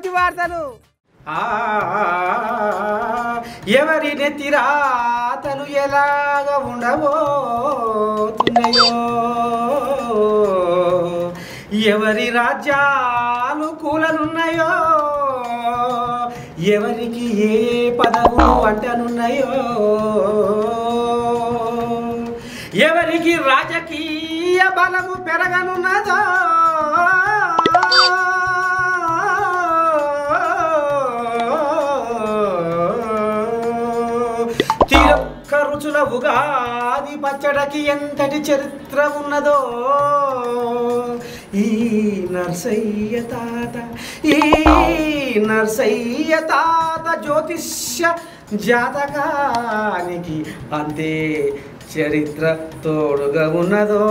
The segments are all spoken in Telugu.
కోతి వార్తలు ఆ, ఎవరి నెత్తిరాతలు ఎలాగ ఉండబోతున్నాయో ఎవరి రాజ్యాలు కూలనున్నాయో ఎవరికి ఏ పదవులు అంటనున్నాయో ఎవరికి రాజకీయ బలము పెరగనున్నదో తీరొక్క రుచుల ఉగాది పచ్చడకి ఎంతటి చరిత్ర ఉన్నదో ఈ నర్సయ్య తాత ఈ నర్సయ్య తాత జ్యోతిష్య జాతకానికి అంతే చరిత్ర తోడుగా ఉన్నదో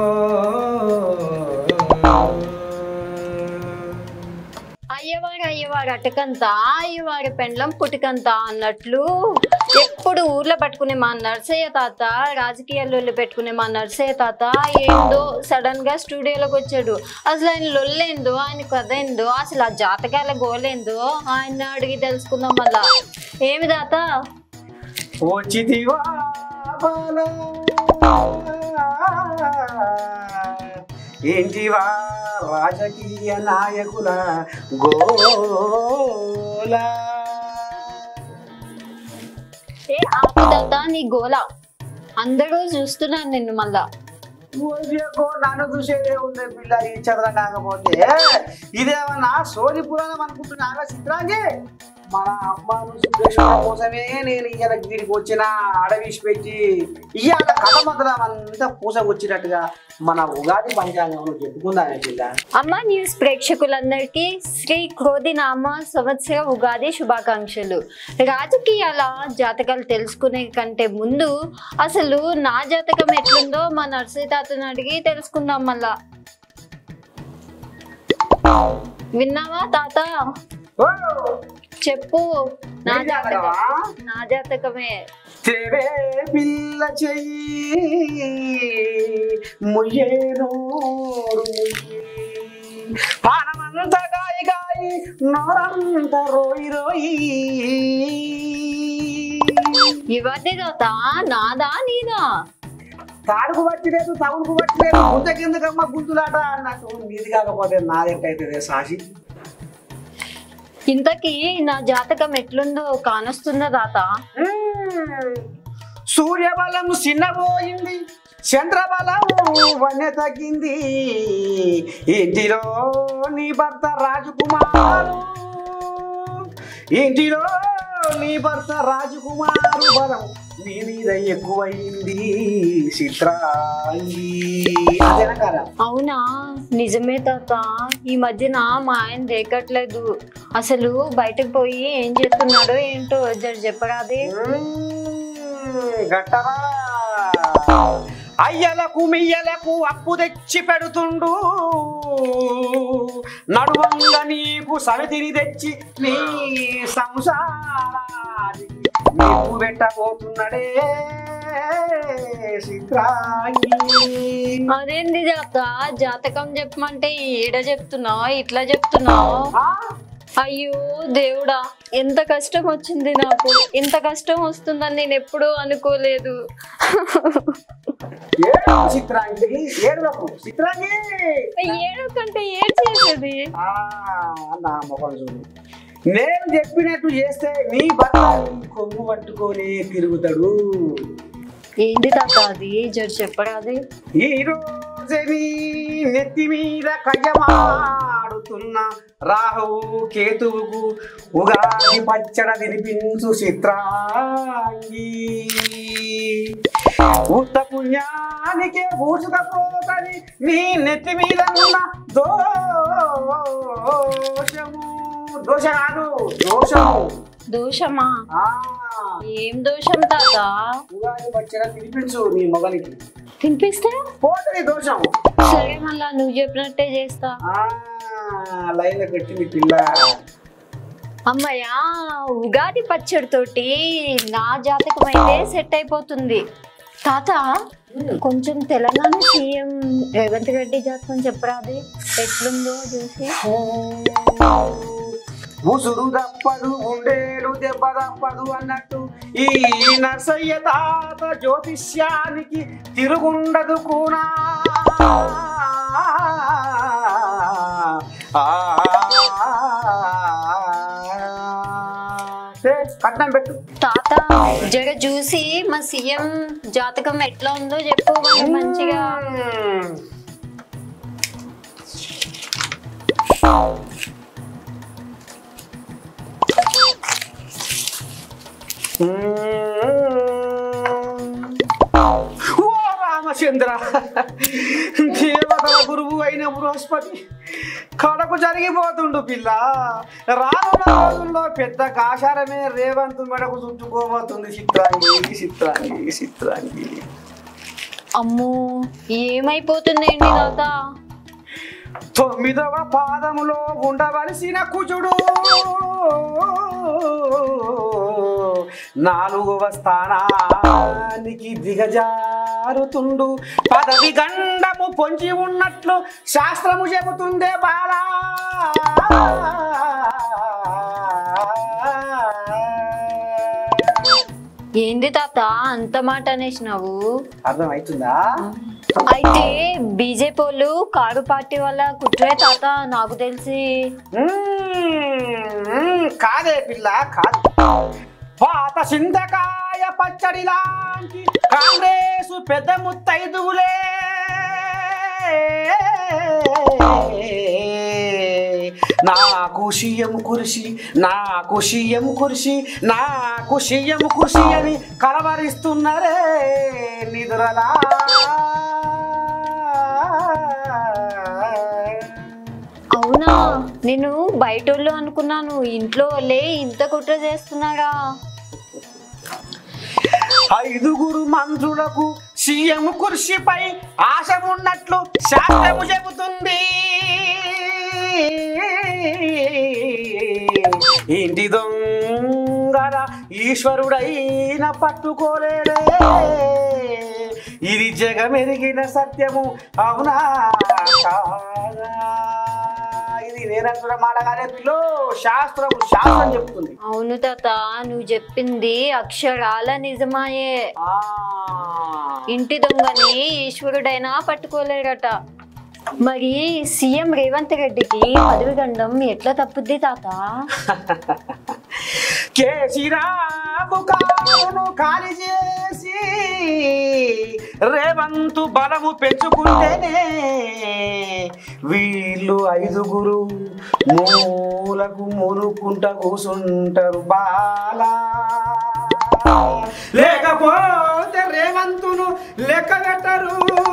అయ్యవారు అయ్యవారు అటకంతా అయ్యవారి పెండ్లం పుటికంతా అన్నట్లు ఎప్పుడు ఊర్లో పట్టుకునే మా నర్సయ్య తాత రాజకీయాల్లో పెట్టుకునే మా నర్సయ్య తాత ఏందో సడన్ గా స్టూడియోలోకి వచ్చాడు అసలు ఆయన లొల్లేందో ఆయన కథ ఏందో అసలు ఆ జాతకాల గోలేందో ఆయన అడిగి తెలుసుకుందాం మళ్ళా ఏమి తాత వచ్చితివా బాలా? ఏంటివా రాజకీయ నాయకుల గోలా ఏ ఆపు తాత నీ గోల అందరూ చూస్తున్నారు నిన్ను మళ్ళా ఓరియకో నన్ను చూసేదే ఉంది పిల్ల ఈ చదరం కాకపోతే ఇదేమన్నా సోని పురాణం అనుకుంటున్నాగా చిత్రాంగి మన అమ్మాను సుబ్బేశ్వర కోసమే నేను ఇయ్యాల వీడికి వచ్చిన అడవిసి పెట్టి ఇయ్యాల కథ మొదలం అంతా పూసకొచ్చినట్టుగా మన ఉగాది పంచాంగం చెప్పుకుందానే పిల్ల అమ్మ న్యూస్ ప్రేక్షకులందరికీ శ్రీ క్రోధినామ సంవత్సర ఉగాది శుభాకాంక్షలు రాజకీయాల జాతకాలు తెలుసుకునే కంటే ముందు అసలు నా జాతకం ఎట్లుందో మా నర్సయ్య తాతను అడిగి తెలుసుకుందాం మళ్ళా విన్నావా తాత ఓ! చెప్పు నా నీ జాతకం జాతకమా? నా జాతకమే తెవే పిల్ల చెయ్యి ముయ్యేను పానమంత గాయి గాయి నోరంత రోయి రోయి ఇవన్నీ తాత నాదా నీదా తాడుకు పట్టలేదు తగుడుకు పట్టలేదు గుంత కిందకమ్మ గుంతులాట అన్నట్టు నీది కాకపోతే నాదెట్టయితే సాక్షి ఇంతకీ నా జాతకం ఎట్లుందో కానొస్తుందా తాత సూర్యబలం చిన్నబోయింది చంద్రబలం వన్య తగ్గింది ఇంటిలో నీ భర్త రాజకుమారు ఇంటిలో నీ భర్త రాజకుమారు బలం నీ మీద ఎక్కువైంది చిత్రాంగి అదేనా కదా అవునా నిజమే తాత ఈ మధ్యన మా ఆయన దేకట్లేదు అసలు బయటకు పోయి ఏం చేస్తున్నాడో ఏంటో జర చెప్పరాదే గట్టరా అయ్యలకు మియ్యలకు అప్పు తెచ్చి పెడుతుండు నడువంగా నీకు సమితిని తెచ్చి నీ సంసారానికి నీకు పెట్టబోతున్నడే చిత్రాంగి అదేంది తాత జాతకం చెప్పమంటే ఈడ చెప్తున్నావు ఇట్లా చెప్తున్నావు ఆ? అయ్యో దేవుడా ఎంత కష్టం వచ్చింది నాకు ఇంత కష్టం వస్తుందని నేను ఎప్పుడూ అనుకోలేదు ఏడు చిత్రాంగి ఏడులకు చిత్రాంగి ఏడో కంటే ఏడ్ చేసేది ఆ, నా మొఖం చూడు నేను చెప్పినట్టు చేస్తే నీ భర్త నీ కొంగు పట్టుకొని తిరుగుతాడు ఏంది తాత అది జర చెప్పరాదే ఈ రోజే నీ నెత్తి మీద కయ్యమాడుతున్న రాహువు కేతువుకు ఉగాది పచ్చడ వినిపించు చిత్రాంగి ఉత్త పుణ్యానికే పూసుకపోతని నీ నెత్తి మీద ఉన్న దోషము దోష కాదు దోషము దోషమా ఆ, ఏం దోషం తాత ఉగాది పచ్చడ తినిపించు నీ మొగనికి తినిపిస్తే పోతుంది దోషం సరే మళ్ళా నువ్వు చెప్పినట్టే చేస్తా ఆ లైన్ పెట్టింది పిల్ల అమ్మయ్యా ఉగాది పచ్చడితోటి నా జాతకం అయితే సెట్ అయిపోతుంది తాత కొంచెం తెలంగాణ సీఎం రేవంత్ రెడ్డి జాతకం చెప్పరాది ఎట్లుందో చూసి ఉసురు తప్పదు ఉండేడు దెబ్బ తప్పదు అన్నట్టు ఈ నర్సయ్య తాత జ్యోతిష్యానికి తిరుగుండదు కూనా ఏ, కట్నం పెట్టు తాత జర చూసి మా సీఎం జాతకం ఎట్లా ఉందో చెప్పు మనకి మంచిగా ఓ రామచంద్ర దేవతల గురువు అయిన బృహస్పతి కడకు జరిగిపోతుండు పిల్ల రానున్న రోజుల్లో పెద్ద కాషారమే రేవంతు మెడకు చుట్టుకోబోతుంది చిత్రాంగి చిత్రాంగి చిత్రాంగి అమ్మో ఏమైపోతుందేంటి తాత తొమ్మిదవ పాదములో ఉండవలసిన కుజుడు నాలుగవ స్థానానికి దిగజారుతుండు పదవి గండము పొంచి ఉన్నట్లు శాస్త్రము చెబుతుందే బాలా ఏంది తాత అంత మాట అనేసినావు అర్థమవుతుందా అయితే బీజేపీ వాళ్ళు కారు పార్టీ వల్ల కుట్రే తాత నాకు తెలిసి మ్మ్, కాదే పిల్ల కాదు పాత చింతకాయ పచ్చడి లాంటి కాంగ్రెస్ పెద్ద ముత్తైదువులే నాకు షియం కురిసి నాకు షియం కురిసి నాకు షియం కురిసి అని కలవరిస్తున్నారే నిద్రలా అవునా నేను బయటోళ్ళు అనుకున్నాను ఇంట్లో వాళ్ళే ఇంత కుట్ర చేస్తున్నారా ఐదుగురు మంత్రులకు సీఎం కుర్చీపై ఆశ ఉన్నట్లు శాస్త్రము చెబుతుంది ఇంటి దొంగల ఈశ్వరుడైన పట్టుకోలేడే ఇది జగమెరిగిన సత్యము అవునా కాదా? ఇది నేనంటున్న మాట కాదే పిల్లో శాస్త్రం శాస్త్రం చెప్తుంది అవును తాత నువ్వు చెప్పింది అక్షరాల నిజమాయే ఆ ఇంటి దొంగని ఈశ్వరుడైనా పట్టుకోలేరట మరి సీఎం రేవంత్ రెడ్డికి పదవి గండం ఎట్లా తప్పుద్ది తాత కేసీరావు కాలును ఖాళీ చేసి రేవంతు బలము పెంచుకుంటేనే వీళ్ళు ఐదుగురు మూలకు మునుకుంట కూసుంటారు బాలా లేకపోతే రేవంతును లెక్క కట్టరు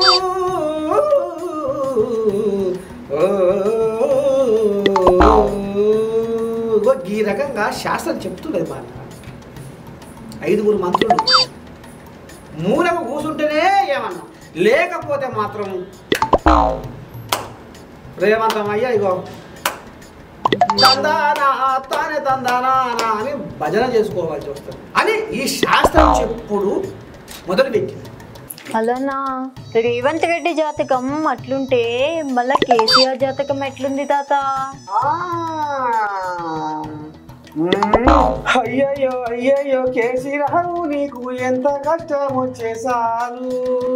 ఓ, ఈ రకంగా శాస్త్రం చెప్తున్నది మాట ఐదుగురు మంత్రులు మూలకు కూసుంటేనే ఏమన్నా లేకపోతే మాత్రం రేవంతమయ్య ఇగో తందానా తానే తందానా అని భజన చేసుకోవాల్సి వస్తుంది అని ఈ శాస్త్రం చెప్పుడు మొదలు పెట్టింది అలానా రేవంత్ రెడ్డి జాతకం అట్లుంటే మళ్ళా కేసీఆర్ జాతకం ఎట్లుంది తాత ఆ. మ్మ్. అయ్యయ్యో అయ్యయ్యో కేసీ రావు నీకు ఎంత కష్టం వచ్చేసారు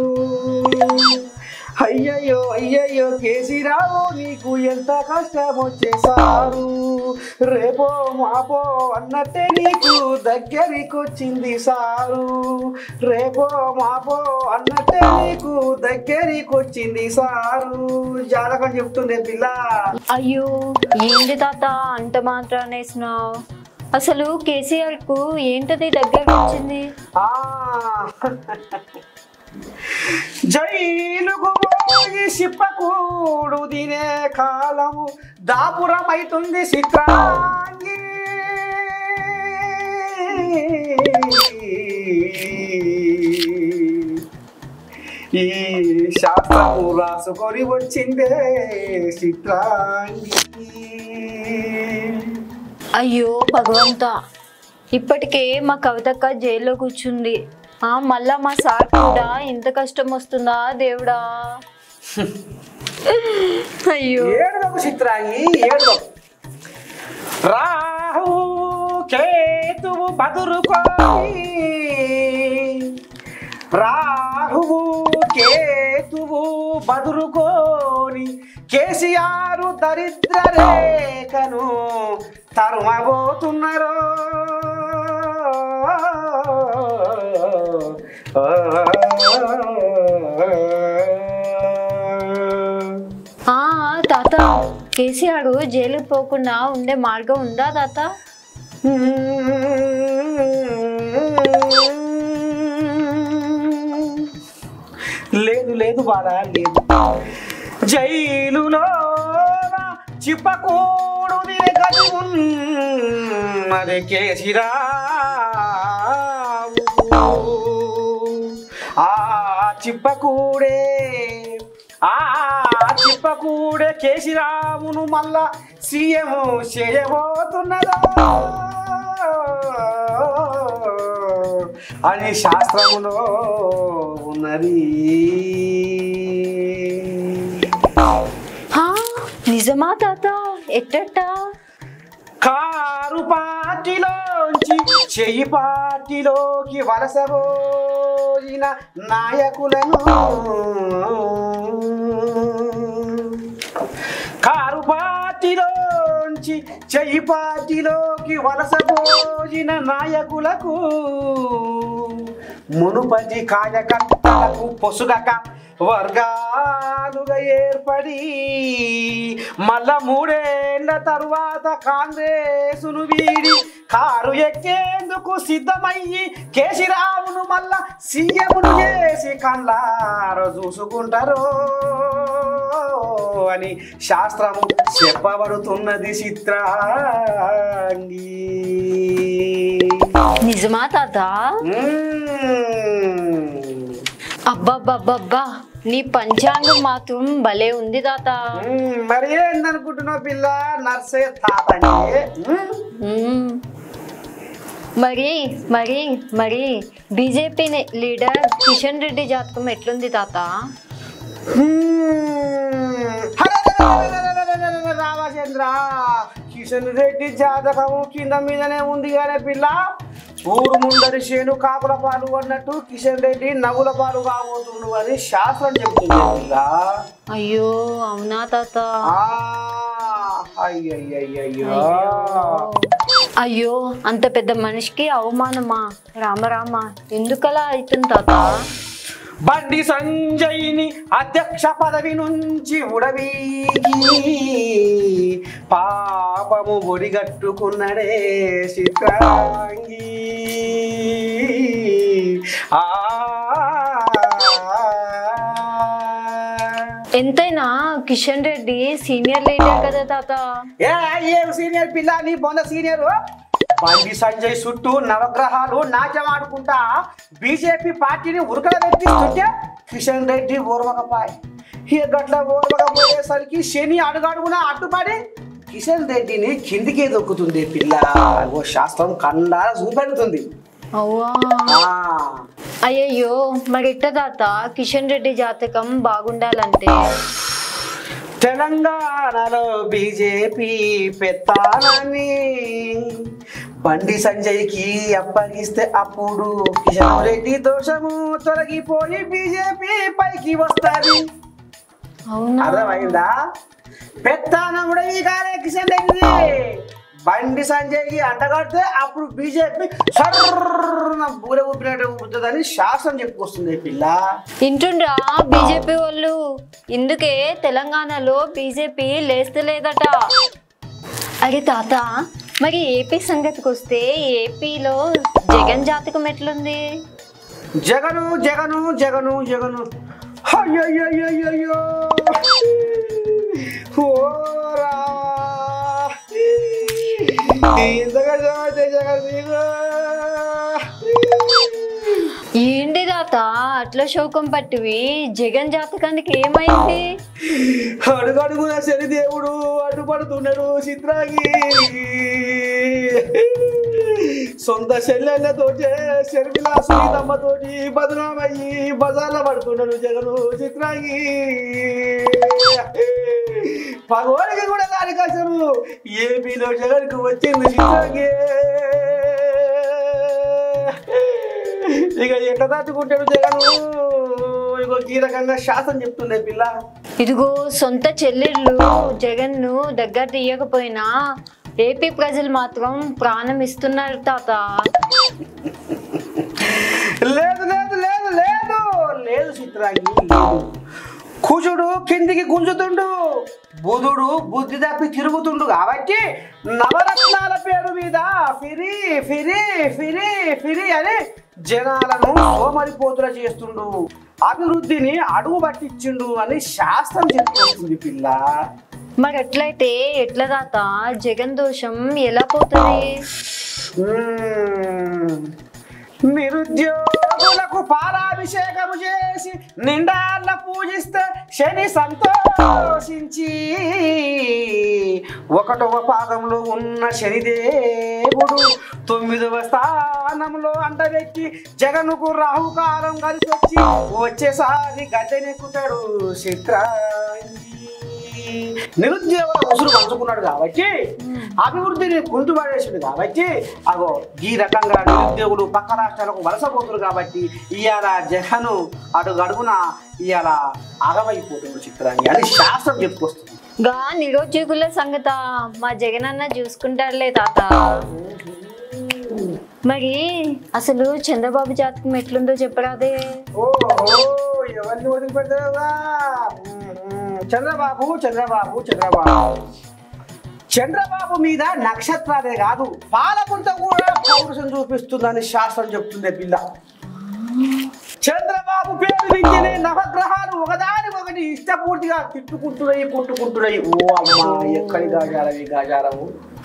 అయ్యయ్యో అయ్యయ్యో కేసీ రావు నీకు ఎంత కష్టం వచ్చేసారు రేపో మాపో అన్నట్టే నీకు దగ్గరికి వచ్చింది సారు రేపో మాపో అన్నట్టే నీకు దగ్గరికి వచ్చింది సారు జాతకం చెప్తుండే పిల్ల అయ్యో ఏంది తాత అంత మాత్రానేసినావు అసలు కేసీఆర్ కు ఏంటది దగ్గరకు వచ్చింది ఆ జైలుకు పోయి సిప్పకూడు తినే కాలము దాపురమైతుంది చిత్రాంగి ఈ శాస్త్రము రాసుకొని వచ్చిందే చిత్రాంగి అయ్యో భగవంత ఇప్పటికే మా కవితక్క జైల్లో కూర్చుంది ఆ మళ్ళా మా సార్ కూడా ఇంత కష్టం వస్తుందా దేవుడా అయ్యో ఏడుదకు చిత్రాంగి ఏడుదకు రాహు కేతువు బదురుకోని రాహువు కేతువు బదురుకోని కేసీఆర్ దరిద్ర రేఖను తరుమబోతున్నారు ఆ తాత కేసీఆర్ జైలుకి పోకుండా ఉండే మార్గం ఉందా తాత లేదు లేదు బాధ లేదు జైలులో చిప్పకూడు గది ఉన్నది కేసిరావు ఆ చిప్పకూడే ఆ చిప్పకూడే కేసిరావును మళ్ళా సీఎం చేయబోతున్నదో అని శాస్త్రములో ఉన్నది హా, నిజమా తాత ఎట్టట్టా కారు పార్టీలోంచి చెయ్యి పార్టీలోకి వలసబోయిన నాయకులను కారు పార్టీలోంచి చెయ్యి పార్టీలోకి వలసబోయిన నాయకులకు మునుపటి కార్యకర్తలకు పొసుగక వర్గాలుగా ఏర్పడి మళ్ళా మూడేళ్ల తరువాత కాంగ్రెసును వీడి కారు ఎక్కేందుకు సిద్ధమయ్యి కేసీరావును మళ్ళా సీఎంను చేసి కళ్ళారో చూసుకుంటారు అని శాస్త్రము చెప్పబడుతున్నది చిత్రాంగి నిజమా తాత మ్మ్. అబ్బబ్బబ్బబ్బా నీ పంచాంగం మాత్రం భలే ఉంది తాత మ్మ్. మరి ఏందనుకుంటున్నావు పిల్ల నర్సే తాతని మ్మ్. మ్మ్. మరి మరి మరి బీజేపీ లీడర్ కిషన్ రెడ్డి జాతకం ఎట్లుంది తాత రామచంద్ర కిషన్ రెడ్డి జాతకము కింద మీదనే ఉంది కానీ పిల్ల ఊరు ముందరి చేను కాకుల పాలు అన్నట్టు కిషన్ రెడ్డి నవ్వుల పాలు కాబోతుండు అని శాస్త్రం చెప్తుంది పిల్ల అయ్యో అవునా తాత ఆ, అయ్యయ్యయ్యయ్యో. అయ్యో అంత పెద్ద మనిషికి అవమానమా రామరామ ఎందుకలా అవుతుంది తాత బండి సంజయ్ని అధ్యక్ష పదవి నుంచి ఉడవీకి పాపము ఒడిగట్టుకున్నడే చిత్రాంగి ఆ ఎంతైనా కిషన్ రెడ్డి సీనియర్ లీడర్ కదా తాత ఏ ఏం సీనియర్ పిల్ల నీ బొంద సీనియర్ బండి సంజయ్ చుట్టూ నవగ్రహాలు నాట్యం ఆడుకుంటా బీజేపీ పార్టీని ఉరకల పెట్టిస్తుంటే కిషన్ రెడ్డి ఓర్వకపాయ్ ఈ గట్ల ఓర్వకపోయేసరికి శని అడుగడుగున అడ్డుపడి కిషన్ రెడ్డిని కిందికే దొక్కుతుంది పిల్ల ఓ శాస్త్రం కండాల చూపెడుతుంది అవ్వా ఆ అయ్యయ్యో మరి ఎట్ట తాత కిషన్ రెడ్డి జాతకం బాగుండాలంటే తెలంగాణలో బీజేపీ పెత్తానని బండి సంజయ్కి అప్పగిస్తే అప్పుడు కిషన్ రెడ్డి దోషము తొలగిపోయి బీజేపీ పైకి వస్తుంది అవునా అర్థమైందా పెత్తానముడు ఈ కాలే కిషన్ రెడ్డి బండి సంజయ్కి అంటగడితే అప్పుడు బీజేపీ సర్న బూర ఊపినట్టు ఊపుతుందని శాస్త్రం చెప్పుకొస్తుంది పిల్ల వింటుండ్రా బీజేపీ వాళ్ళు ఇందుకే తెలంగాణలో బీజేపీ లేస్తలేదట అరే తాత మరి ఏపీ సంగతికి వస్తే ఏపీలో జగన్ జాతకం ఎట్లుంది జగను జగను జగను జగను అయ్యయ్యయ్యయ్యో ఓరా ఇంతగా చదివితే జగన్ నీకు. ఏంటి తాత అట్లా శోకం పట్టివి జగన్ జాతకానికి ఏమైంది అడుగడుగున శని దేవుడు అడ్డుపడుతున్నాడు చిత్రాగి సొంత చెల్లెళ్ళతోటి షర్మిలా సునీతమ్మతోటి బదనామయ్యి బజార్లో పడుతున్నాడు జగను చిత్రాంగి పగవాడికి కూడా దానికి అసలు ఏపీలో జగన్కు వచ్చింది చిత్రాంగి ఇక ఎట్లా తట్టుకుంటాడు జగను ఇగో ఈ రకంగా శాసనం చెప్తుండే పిల్ల ఇదిగో సొంత చెల్లెళ్ళు జగన్ను దగ్గర తీయకపోయినా ఏపీ ప్రజలు మాత్రం ప్రాణం ఇస్తున్నారు తాత లేదు లేదు లేదు లేదు లేదు చిత్రాంగి లేదు కుజుడు కిందికి గుంజుతుండు బుధుడు బుద్ధి తప్పి తిరుగుతుండు కాబట్టి నవరత్నాల పేరు మీద ఫిరి ఫిరి ఫిరి ఫిరి అని జనాలను సోమరిపోతుల చేస్తుండు అభివృద్ధిని అడుగు పట్టించిండు అని శాస్త్రం చెప్తుంది పిల్ల మరి ఎట్లయితే ఎట్ల తాత జగన్ దోషం ఎలా పోతుంది మ్మ్. నిరుద్యోగులకు పాలాభిషేకము చేసి నిండాళ్ళ పూజిస్తే శని సంతోషించి ఒకటవ పాదంలో ఉన్న శనిదేవుడు తొమ్మిదవ స్థానంలో అంటబెట్టి జగనుకు రాహుకాలం కలిసి వచ్చి వచ్చేసారి గద్దెనెక్కుతాడు చిత్రాంగి నిరుద్యోగుల ఉసురు పంచుకున్నాడు కాబట్టి అభివృద్ధిని కుంటుపడేసాడు కాబట్టి అగో ఈ రకంగా నిరుద్యోగులు పక్క రాష్ట్రాలకు వలసపోతున్నారు కాబట్టి ఇవాళ జగను అడుగు అడుగున ఇవాళ అగమైపోతున్నాడు చిత్రాంగి అని శాస్త్రం చెప్పుకొస్తుంది గా నిరుద్యోగుల సంగత మా జగన్ అన్న చూసుకుంటారులే తాత మరి అసలు చంద్రబాబు జాతకం ఎట్లుందో చెప్పరాదే ఓహో ఎవరిని వదిలిపెడతావుగా చంద్రబాబు చంద్రబాబు చంద్రబాబు చంద్రబాబు మీద నక్షత్రాలే కాదు పాలపుంత కూడా పౌరుషం చూపిస్తుందని శాస్త్రం చెప్తుంది పిల్ల చంద్రబాబు పేరు వింటేనే నవగ్రహాలు ఒకదాని ఒకటి ఇష్టపూర్తిగా తిట్టుకుంటున్నాయి కొట్టుకుంటున్నాయి ఓ అమ్మా ఎక్కడి గాజారం ఈ గాజారము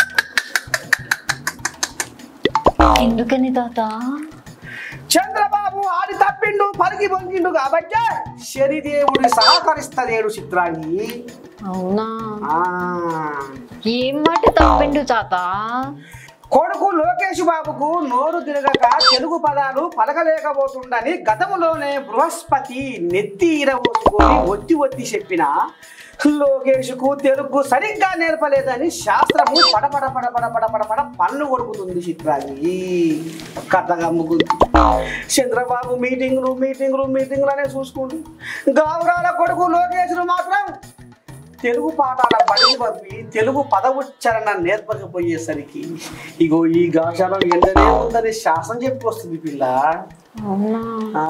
ఎందుకని తాత చంద్రబాబు ఆడి తప్పిండు పలికి పొంగిండు కాబట్టి శనిదేవుడి సహకరిస్తలేడు చిత్రాంగి అవునా ఆ ఏం మాట తప్పిండు తాత కొడుకు లోకేష్ బాబుకు నోరు తిరగక తెలుగు పదాలు పలకలేకపోతుండని గతములోనే బృహస్పతి నెత్తి ఇరవోసుకొని ఒత్తి ఒత్తి చెప్పిన లోకేష్కు తెలుగు సరిగ్గా నేర్పలేదని శాస్త్రము పడపడ పడపడ పడపడ పడ పన్ను కొడుకుతుంది చిత్రాన్ని కథగా ముగ్గురు చంద్రబాబు మీటింగులు మీటింగులు మీటింగులు అనే చూసుకుంటూ గావురాల కొడుకు లోకేష్ను మాత్రం తెలుగు పాఠాల బడికి పంపి తెలుగు పద ఉచ్చారణ నేర్పకపోయేసరికి ఇగో ఈ గాషాలో ఎండనే ఉందని శాసనం చెప్పుకొస్తుంది పిల్ల అవునా ఆ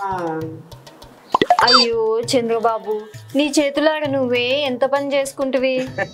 అయ్యో చంద్రబాబు నీ చేతులాడ నువ్వే ఎంత పని చేసుకుంటువి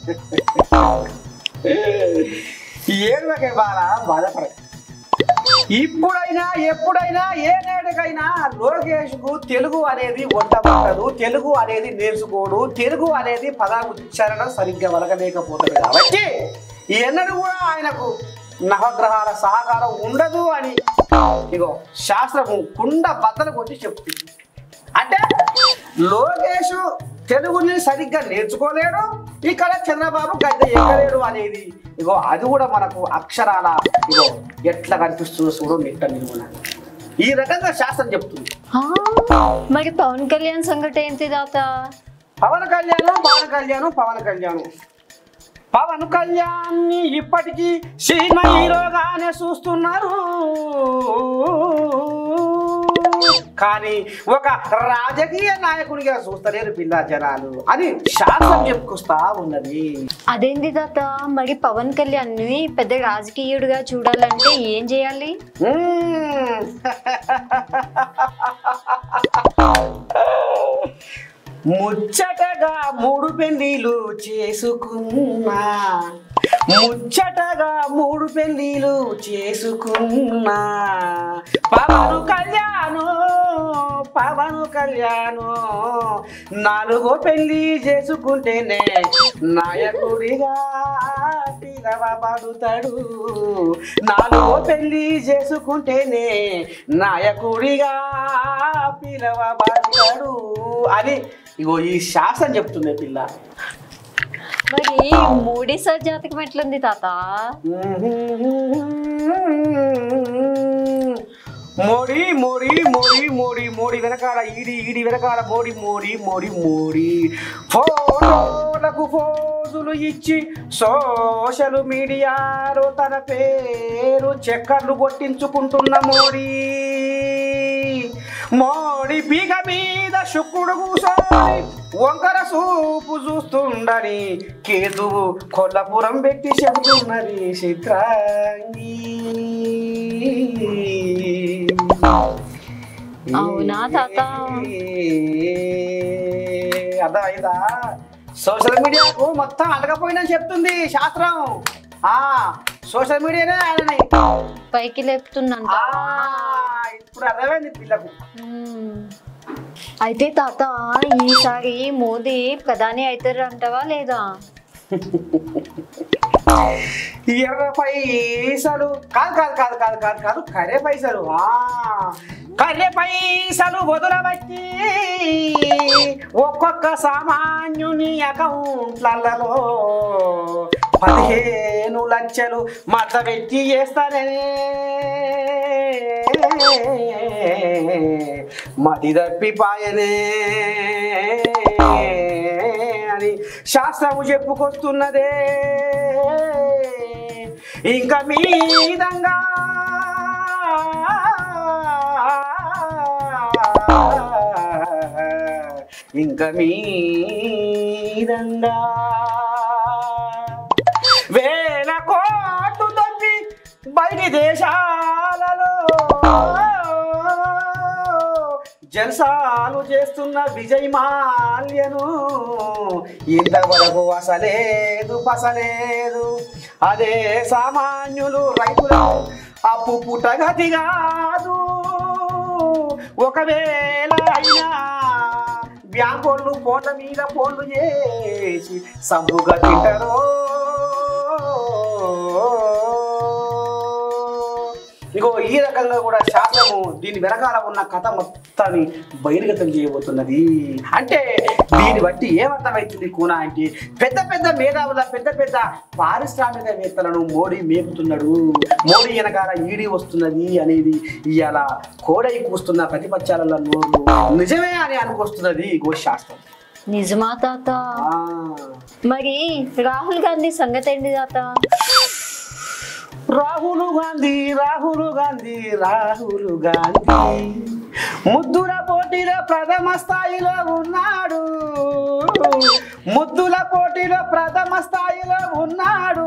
ఏడువకే బాగా బాధపడ ఇప్పుడైనా ఎప్పుడైనా ఏ నేటికైనా లోకేష్ కు తెలుగు అనేది వంట పట్టదు తెలుగు అనేది నేర్చుకోడు తెలుగు అనేది పద ఉచ్చారణ సరిగ్గా వలకలేకపోతుంది కాబట్టి ఎన్నడూ కూడా ఆయనకు నవగ్రహాల సహకారం ఉండదు అని ఇగో శాస్త్రము కుండ బద్దలు కొట్టి చెప్తుంది అంటే లోకేష్ తెలుగుని సరిగ్గా నేర్చుకోలేడు ఇక్కడ చంద్రబాబు గద్దె ఎక్కలేడు అనేది ఇగో అది కూడా మనకు అక్షరాల ఇగో ఎట్లా కనిపిస్తుందో చూడు నిట్ట నిలువున ఈ రకంగా శాస్త్రం చెప్తుంది ఆ, మరి పవన్ కళ్యాణ్ సంగతి ఏంటి తాత పవన్ కళ్యాణం పవన్ కళ్యాణం పవన్ కళ్యాణం పవన్ కళ్యాణ్ ని ఇప్పటికీ సినిమా హీరోగానే చూస్తున్నారు కానీ ఒక రాజకీయ నాయకుడిగా చూస్తలేరు పిల్ల జనాలు అని శాస్త్రం చెప్పుకొస్తా ఉన్నది అదేంటి తాత మరి పవన్ కళ్యాణ్ ని పెద్ద రాజకీయుడిగా చూడాలంటే ఏం చేయాలి మ్మ్. ముచ్చటగా మూడు పెళ్లిలు చేసుకున్నా ముచ్చటగా మూడు పెళ్లిలు చేసుకున్నా పవను కళ్యాణు పవను కళ్యాణు నాలుగో పెళ్లి చేసుకుంటేనే నాయకుడిగా పిలవబడుతాడు నాలుగో పెళ్లి చేసుకుంటేనే నాయకుడిగా పిలవబడతాడు అని ఇగో ఈ శాస్త్రం చెప్తుంది పిల్ల మరి మోడీ సార్ జాతకం ఎట్లుంది తాత వెనకాల ఈడి ఈడి వెనకాల మోడి మోడి మోడి మోడి ఫోటోలకు ఫోజులు ఇచ్చి సోషల్ మీడియాలో తన పేరు చక్కర్లు కొట్టించుకుంటున్న మోడీ మోడి పీక మీద శుక్రుడు కూసోని వంకర సూపు చూస్తుండని కేతువు కొల్లపురం పెట్టి చెబుతున్నది చిత్రాంగి అవునా తాత? అర్థమైందా సోషల్ మీడియాకు మొత్తం అడగపోయిందని చెప్తుంది శాస్త్రం ఆ సోషల్ మీడియానే ఆయనని పైకి లేపుతున్నాను ఆ, ఇప్పుడు అర్థమైంది పిల్లకు మ్మ్. అయితే తాత ఈసారి మోదీ ప్రధాని అవుతారు అంటావా లేదా ఇరవై పైసలు కాదు కాదు కాదు కాదు కాదు కాదు కరే పైసలు ఆ కరే పైసలు వదలబట్టి ఒక్కొక్క సామాన్యుని అకౌంట్లలో పదిహేను లక్షలు మత పెట్టి చేస్తాననే మతి తప్పిపాయనే అని శాస్త్రము చెప్పుకొస్తున్నదే ఇంకా మీదంగా ఇంకా మీదంగా వేల కోట్లు తప్పి బయటి దేశాలలో జల్సాలు చేస్తున్న విజయ్ మాల్యను ఇంతవరకు వసలేదు పసలేదు అదే సామాన్యులు రైతులు అప్పు పుట్టగతి కాదు ఒకవేళ అయినా బ్యాంకోళ్ళు ఫోన్ల మీద ఫోన్లు చేసి సంపుగా తింటారో ఇగో ఈ రకంగా కూడా శాస్త్రము దీని వెనకాల ఉన్న కథ మొత్తాన్ని బహిర్గతం చేయబోతున్నది అంటే దీన్ని బట్టి ఏమర్థమవుతుంది కూనా అంటే పెద్ద పెద్ద మేధావుల పెద్ద పెద్ద పారిశ్రామికవేత్తలను మోడీ మేపుతున్నాడు మోడీ వెనకాల ఈడీ వస్తున్నది అనేది ఇవాళ కోడై కూస్తున్న ప్రతిపక్షాలలో నోరు నిజమే అని అనుకొస్తున్నది ఇగో శాస్త్రం నిజమా తాత ఆ. మరి రాహుల్ గాంధీ సంగతి ఏంటి తాత రాహుల్ గాంధీ రాహుల్ గాంధీ రాహుల్ గాంధీ ముద్దుల పోటీలో ప్రథమ స్థాయిలో ఉన్నాడు ముద్దుల పోటీలో ప్రథమ స్థాయిలో ఉన్నాడు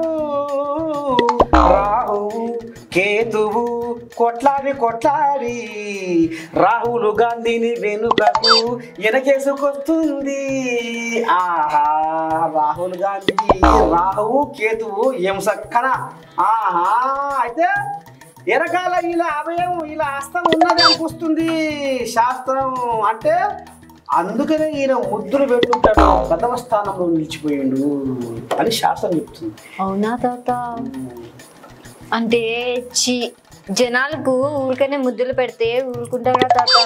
రాహు కేతువు కొట్లాడి కొట్లాడి రాహుల్ గాంధీని వెనుకకు వెనకేసుకొస్తుంది ఆహా రాహుల్ గాంధీ రాహువు కేతువు ఏం సక్కన ఆహా అయితే ఎరకాల ఇలా అభయం ఇలా హస్తం ఉన్నది అనిపిస్తుంది శాస్త్రం అంటే అందుకనే ఈయన ముద్దులు పెట్టుకుంటాడు ప్రథమ స్థానంలో నిలిచిపోయిండు అని శాస్త్రం చెప్తుంది అవునా తాత అంటే చి జనాలకు ఊరికనే ముద్దులు పెడితే ఊరుకుంటారా తాత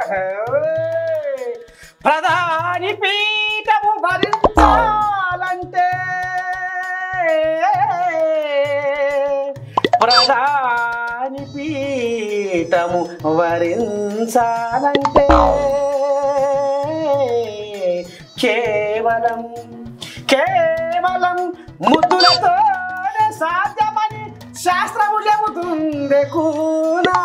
ప్రధాని పీఠము భరించాలంటే ప్రధాని పీఠము వరించాలంటే కేవలం కేవలం ముద్దులతో సాధ్యమని శాస్త్రము చెబుతుంది కూనా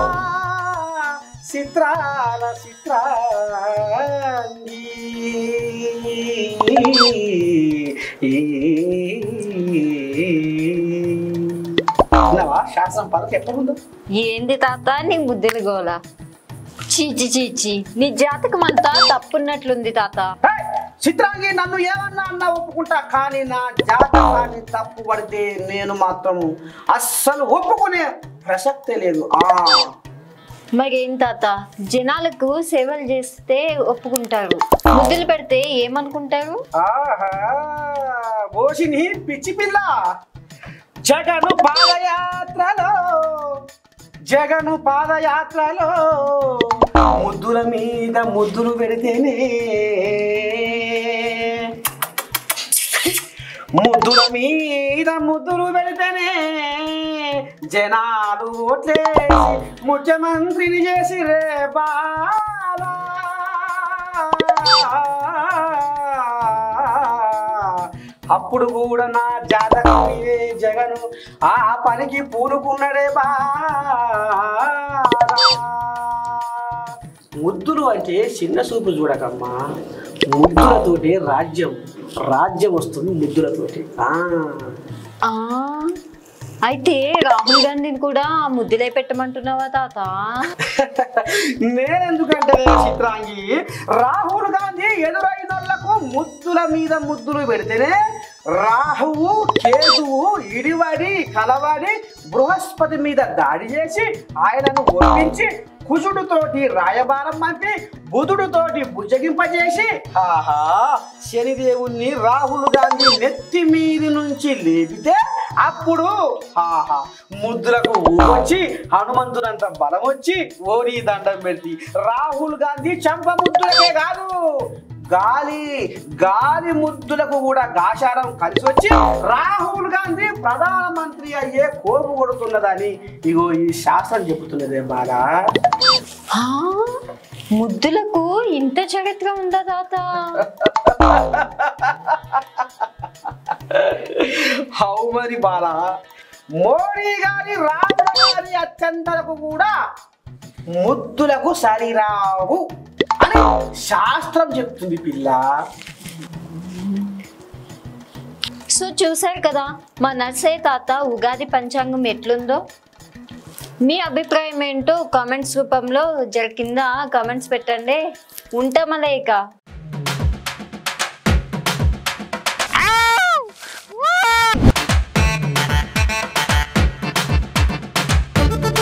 చిత్రాల చిత్రాంగి విన్నావా? శాస్త్రం పదకి ఎక్కడుందో ఏంది తాత నీ ముద్దులు గోల చీచి చీచి నీ జాతకం అంతా తప్పున్నట్లుంది తాత హే! చిత్రాంగి నన్ను ఏమన్నా అన్నా ఒప్పుకుంటా కానీ నా జాతకాన్ని తప్పు పడితే నేను మాత్రం అస్సలు ఒప్పుకునే ప్రసక్తే లేదు ఆ మరేం తాత జనాలకు సేవలు చేస్తే ఒప్పుకుంటారు ముద్దులు పెడితే ఏమనుకుంటారు ఆహా ఓషిని పిచ్చి పిల్ల జగను పాదయాత్రలో జగను పాదయాత్రలో ముద్దుల మీద ముద్దులు పెడితేనే ముద్దుల మీద ముద్దులు పెడితేనే జనాలు ఓట్లేసి ముఖ్యమంత్రిని చేసి రే బాలా అప్పుడు కూడా నా జాతకం ఏ జగను ఆ పనికి పూనుకున్నడే బా ముద్దులు అంటే చిన్న చూపు చూడకమ్మా ముద్దులతోటి రాజ్యం రాజ్యం వస్తుంది ముద్దులతోటి ఆ ఆ అయితే రాహుల్ గాంధీని కూడా ముద్దులే పెట్టమంటున్నావా తాత నేనెందుకంటే చిత్రాంగి రాహుల్ గాంధీ ఎదురైనోళ్లకు ముద్దుల మీద ముద్దులు పెడితేనే రాహువు కేతువు ఇడివడి కలవడి బృహస్పతి మీద దాడి చేసి ఆయనను ఒప్పించి కుజుడుతోటి రాయబారం పంపి బుధుడుతోటి భుజగింపజేసి ఆహా శనిదేవుణ్ణి రాహుల్ గాంధీ నెత్తి మీది నుంచి లేపితే అప్పుడు ఆహా ముద్దులకు వచ్చి హనుమంతునంత బలం వచ్చి ఓరి దండం పెట్టి రాహుల్ గాంధీ చంప ముద్దులకే కాదు గాలి గాలి ముద్దులకు కూడా గాశారం కలిసి వచ్చి రాహుల్ గాంధీ ప్రధానమంత్రి అయ్యే కోపు కొడుతున్నదని ఇగో ఈ శాస్త్రం చెబుతున్నదే బాగా ఆ, ముద్దులకు ఇంత చరిత్ర ఉందా తాత హౌ మరి బాల మోడీ గారి రాజుల గారి అత్యంతలకు కూడా ముద్దులకు సరిరావు అని శాస్త్రం చెప్తుంది పిల్ల సో చూశారు కదా మా నర్సయ్య తాత ఉగాది పంచాంగం ఎట్లుందో మీ అభిప్రాయం ఏంటో కామెంట్స్ రూపంలో జర కింద కామెంట్స్ పెట్టండి ఉంటామా లేక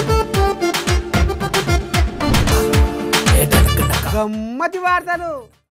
గమ్మతి వార్తలు